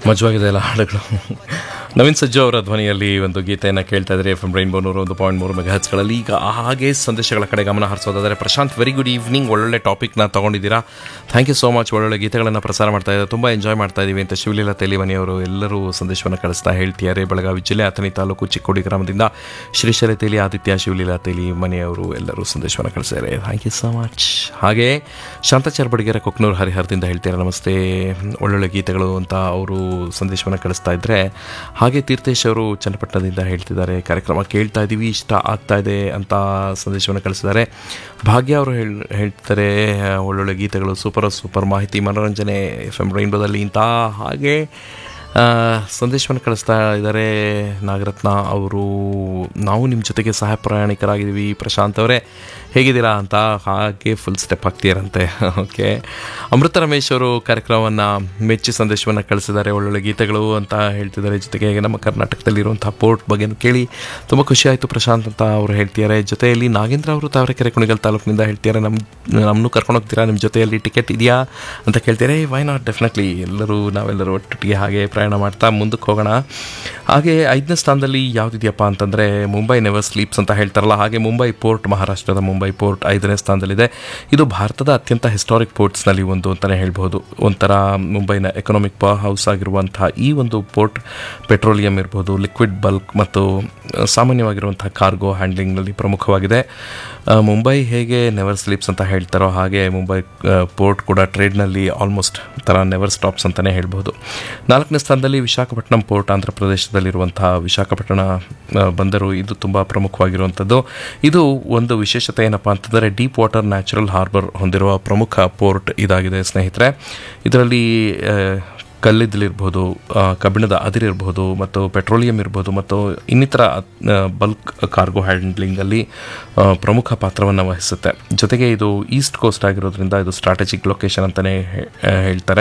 ಮಜವಾಗಿದೆ ಎಲ್ಲ ಹಾಡುಗಳು ನವೀನ್ ಸಜ್ಜು ಅವರ ಧ್ವನಿಯಲ್ಲಿ ಒಂದು ಗೀತೆಯನ್ನು ಕೇಳ್ತಾ ಇದ್ದಾರೆ ಎಫ್ ಎಂ ರೈನ್ಬೋ ನೂರ ಒಂದು ಪಾಯಿಂಟ್ ಮೂರು ಮೆಗಾ ಹಚ್ಗಳಲ್ಲಿ ಈಗ ಹಾಗೆ ಸಂದೇಶಗಳ ಕಡೆ ಗಮನ ಹರಿಸೋದಾದರೆ ಪ್ರಶಾಂತ್ ವೆರಿ ಗುಡ್ ಈವ್ನಿಂಗ್ ಒಳ್ಳೊಳ್ಳೆ ಟಾಪಿಕ್ನ ತಗೊಂಡಿದ್ದೀರಾ ಥ್ಯಾಂಕ್ ಯು ಸೋ ಮಚ್ ಒಳ್ಳೊಳ್ಳೆ ಗೀತೆಗಳನ್ನು ಪ್ರಸಾರ ಮಾಡ್ತಾ ಇದ್ದಾರೆ ತುಂಬ ಎಂಜಾಯ್ ಮಾಡ್ತಾ ಇದ್ದೀವಿ ಅಂತ ಶಿವಲೀಲಾ ತೇಲಿಮನಿಯವರು ಎಲ್ಲರೂ ಸಂದೇಶವನ್ನು ಕಳಿಸ್ತಾ ಹೇಳ್ತಿದ್ದಾರೆ ಬೆಳಗಾವಿ ಜಿಲ್ಲೆ ಅಥಣಿ ತಾಲೂಕು ಚಿಕ್ಕೋಡಿ ಗ್ರಾಮದಿಂದ ಶ್ರೀಶೈಲ ತೇಲಿ ಆದಿತ್ಯ ಶಿವಲೀಲಾ ತೇಲಿ ಮನೆಯವರು ಎಲ್ಲರೂ ಸಂದೇಶವನ್ನು ಕಳಿಸಿದ್ದಾರೆ ಥ್ಯಾಂಕ್ ಯು ಸೊ ಮಚ್ ಹಾಗೆ ಶಾಂತಾಚಾರ್ ಬಡಿಗೆರೆ ಕೊಕ್ನೂರು ಹರಿಹರದಿಂದ ಹೇಳ್ತಾರೆ ನಮಸ್ತೆ ಒಳ್ಳೊಳ್ಳೆ ಗೀತೆಗಳು ಅಂತ ಅವರು ಸಂದೇಶವನ್ನು ಕಳಿಸ್ತಾ ಇದ್ದರೆ ಹಾಗೆ ತೀರ್ಥೇಶ್ ಅವರು ಚನ್ನಪಟ್ಟಣದಿಂದ ಹೇಳ್ತಿದ್ದಾರೆ ಕಾರ್ಯಕ್ರಮ ಕೇಳ್ತಾ ಇದ್ದೀವಿ ಇಷ್ಟ ಆಗ್ತಾ ಇದೆ ಅಂತ ಸಂದೇಶವನ್ನು ಕಳಿಸಿದ್ದಾರೆ ಭಾಗ್ಯ ಅವರು ಹೇಳ್ ಹೇಳ್ತಾರೆ ಒಳ್ಳೊಳ್ಳೆ ಗೀತೆಗಳು ಸೂಪರ್ ಸೂಪರ್ ಮಾಹಿತಿ ಮನೋರಂಜನೆ ಎಫ್ ಎಮ್ ರೈನ್ಬೋದಲ್ಲಿ ಇಂಥ ಹಾಗೆ ಆ, ಸಂದೇಶವನ್ನು ಕಳಿಸ್ತಾ ಇದ್ದಾರೆ ನಾಗರತ್ನ ಅವರು ನಾವು ನಿಮ್ಮ ಜೊತೆಗೆ ಸಹ ಪ್ರಯಾಣಿಕರಾಗಿದ್ದೀವಿ ಪ್ರಶಾಂತ್ ಅವರೇ ಹೇಗಿದ್ದೀರಾ ಅಂತ ಹಾಗೆ ಫುಲ್ ಸ್ಟೆಪ್ ಆಗ್ತೀರಂತೆ ಓಕೆ ಅಮೃತ ರಮೇಶ್ ಅವರು ಕಾರ್ಯಕ್ರಮವನ್ನು ಮೆಚ್ಚಿ ಸಂದೇಶವನ್ನು ಕಳಿಸಿದ್ದಾರೆ ಒಳ್ಳೊಳ್ಳೆ ಗೀತೆಗಳು ಅಂತ ಹೇಳ್ತಿದ್ದಾರೆ ಜೊತೆಗೆ ನಮ್ಮ ಕರ್ನಾಟಕದಲ್ಲಿರುವಂಥ ಪೋರ್ಟ್ ಬಗ್ಗೆ ಕೇಳಿ ತುಂಬ ಖುಷಿ ಆಯಿತು ಪ್ರಶಾಂತ್ ಅಂತ ಅವರು ಹೇಳ್ತಿದ್ದಾರೆ ಜೊತೆಯಲ್ಲಿ ನಾಗೇಂದ್ರ ಅವರು ತಾವರೆಕೆರೆ ಕುಣಿಗಲ್ ತಾಲೂಕಿನಿಂದ ಹೇಳ್ತಿದ್ದಾರೆ ನಮ್ಮ ನಮ್ಮನ್ನು ಕರ್ಕೊಂಡು ಹೋಗ್ತೀರಾ ನಿಮ್ಮ ಜೊತೆಯಲ್ಲಿ ಟಿಕೆಟ್ ಇದೆಯಾ ಅಂತ ಕೇಳ್ತಾರೆ ವೈ ನಾಟ್ ಡೆಫಿನೆಟ್ಲಿ ಎಲ್ಲರೂ ನಾವೆಲ್ಲರೂ ಒಟ್ಟಿಗೆ ಹಾಗೆ ಪ್ರಯಾಣ ಮಾಡ್ತಾ ಮುಂದಕ್ಕೆ ಹೋಗೋಣ ಹಾಗೆ ಐದನೇ ಸ್ಥಾನದಲ್ಲಿ ಯಾವುದಿದೆಯಪ್ಪ ಅಂತಂದರೆ ಮುಂಬೈ ನೆವರ್ ಸ್ಲೀಪ್ಸ್ ಅಂತ ಹೇಳ್ತಾರಲ್ಲ ಹಾಗೆ ಮುಂಬೈ ಪೋರ್ಟ್ ಮಹಾರಾಷ್ಟ್ರದ ಮುಂಬೈ ಪೋರ್ಟ್ ಐದನೇ ಸ್ಥಾನದಲ್ಲಿದೆ ಇದು ಭಾರತದ ಅತ್ಯಂತ ಹಿಸ್ಟಾರಿಕ್ ಪೋರ್ಟ್ಸ್ನಲ್ಲಿ ಒಂದು ಅಂತಲೇ ಹೇಳ್ಬೋದು ಒಂಥರ ಮುಂಬೈನ ಎಕನಾಮಿಕ್ ಪವರ್ ಹೌಸ್ ಆಗಿರುವಂಥ ಈ ಒಂದು ಪೋರ್ಟ್ ಪೆಟ್ರೋಲಿಯಂ ಇರ್ಬೋದು ಲಿಕ್ವಿಡ್ ಬಲ್ಕ್ ಮತ್ತು ಆ, ಸಾಮಾನ್ಯವಾಗಿರುವಂಥ ಕಾರ್ಗೋ ಹ್ಯಾಂಡ್ಲಿಂಗ್ನಲ್ಲಿ ಪ್ರಮುಖವಾಗಿದೆ ಆ, ಮುಂಬೈ ಹೇಗೆ ನೆವರ್ ಸ್ಲೀಪ್ಸ್ ಅಂತ ಹೇಳ್ತಾರೋ ಹಾಗೆ ಮುಂಬೈ ಆ, ಪೋರ್ಟ್ ಕೂಡ ಟ್ರೇಡ್ನಲ್ಲಿ ಆಲ್ಮೋಸ್ಟ್ ಥರ ನೆವರ್ ಸ್ಟಾಪ್ಸ್ ಅಂತಲೇ ಹೇಳ್ಬೋದು ನಾಲ್ಕನೇ ಸ್ಥಾನದಲ್ಲಿ ವಿಶಾಖಪಟ್ಟಣಂ ಪೋರ್ಟ್ ಆಂಧ್ರ ಪ್ರದೇಶದಲ್ಲಿರುವಂಥ ವಿಶಾಖಪಟ್ಟಣ ಆ, ಬಂದರು ಇದು ತುಂಬ ಪ್ರಮುಖವಾಗಿರುವಂಥದ್ದು ಇದು ಒಂದು ವಿಶೇಷತೆ ಏನಪ್ಪ ಅಂತಂದರೆ ಡೀಪ್ ವಾಟರ್ ನ್ಯಾಚುರಲ್ ಹಾರ್ಬರ್ ಹೊಂದಿರುವ ಪ್ರಮುಖ ಪೋರ್ಟ್ ಇದಾಗಿದೆ ಸ್ನೇಹಿತರೆ ಇದರಲ್ಲಿ ಆ, ಕಲ್ಲಿದ್ದಲಿರ್ಬೋದು ಆ, ಕಬ್ಬಿಣದ ಅದಿರಿರ್ಬೋದು ಮತ್ತು ಪೆಟ್ರೋಲಿಯಂ ಇರ್ಬೋದು ಮತ್ತು ಇನ್ನಿತರ ಬಲ್ಕ್ ಕಾರ್ಗೋ ಹ್ಯಾಂಡ್ಲಿಂಗಲ್ಲಿ ಆ, ಪ್ರಮುಖ ಪಾತ್ರವನ್ನು ವಹಿಸುತ್ತೆ ಜೊತೆಗೆ ಇದು ಈಸ್ಟ್ ಕೋಸ್ಟ್ ಆಗಿರೋದ್ರಿಂದ ಇದು ಸ್ಟ್ರಾಟಜಿಕ್ ಲೊಕೇಶನ್ ಅಂತಲೇ ಹೇಳ್ತಾರೆ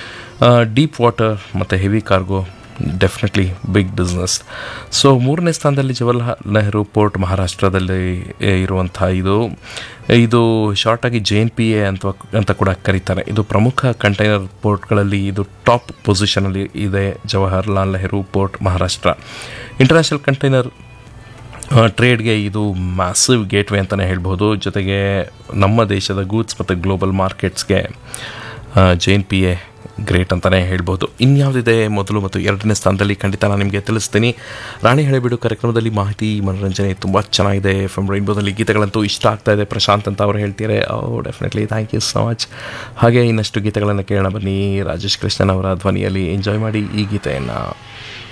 ಡೀಪ್ ವಾಟರ್ ಮತ್ತು heavy cargo definitely big business so ಮೂರನೇ ಸ್ಥಾನದಲ್ಲಿ ಜವಾಹರ್ಲಾಲ್ ನೆಹರು ಪೋರ್ಟ್ ಮಹಾರಾಷ್ಟ್ರದಲ್ಲಿ ಎ, ಇರುವಂಥ ಇದು ಇದು ಶಾರ್ಟಾಗಿ ಜೆ ಎನ್ ಪಿ ಎ ಅಂತ ಅಂತ ಕೂಡ ಕರೀತಾರೆ ಇದು ಪ್ರಮುಖ ಕಂಟೈನರ್ ಪೋರ್ಟ್ಗಳಲ್ಲಿ ಇದು ಟಾಪ್ ಪೊಸಿಷನಲ್ಲಿ ಇದೆ Jawaharlal Nehru port Maharashtra international container ಟ್ರೇಡ್ಗೆ ಇದು ಮ್ಯಾಸಿವ್ ಗೇಟ್ವೇ ಅಂತಲೇ ಹೇಳ್ಬೋದು ಜೊತೆಗೆ ನಮ್ಮ ದೇಶದ ಗೂಡ್ಸ್ ಮತ್ತು ಗ್ಲೋಬಲ್ ಮಾರ್ಕೆಟ್ಸ್ಗೆ J N P A great ಅಂತಲೇ ಹೇಳ್ಬೋದು ಇನ್ಯಾವುದಿದೆ ಮೊದಲು ಮತ್ತು ಎರಡನೇ ಸ್ಥಾನದಲ್ಲಿ ಖಂಡಿತ ನಾನು ನಿಮಗೆ ತಿಳಿಸ್ತೀನಿ ರಾಣಿ ಹಳೆಬೀಡು ಕಾರ್ಯಕ್ರಮದಲ್ಲಿ ಮಾಹಿತಿ ಮನೋರಂಜನೆ ತುಂಬ ಚೆನ್ನಾಗಿದೆ ಎಫ್ ಎಮ್ ರೈನ್ಬೋದಲ್ಲಿ ಗೀತೆಗಳಂತೂ ಇಷ್ಟ ಆಗ್ತಾ ಇದೆ ಪ್ರಶಾಂತ್ ಅಂತ ಅವರು ಹೇಳ್ತಾರೆ oh definitely thank you so much ಹಾಗೆ ಇನ್ನಷ್ಟು ಗೀತೆಗಳನ್ನು ಕೇಳೋಣ ಬನ್ನಿ ರಾಜೇಶ್ ಕೃಷ್ಣನ್ ಅವರ ಧ್ವನಿಯಲ್ಲಿ ಎಂಜಾಯ್ ಮಾಡಿ ಈ ಗೀತೆಯನ್ನು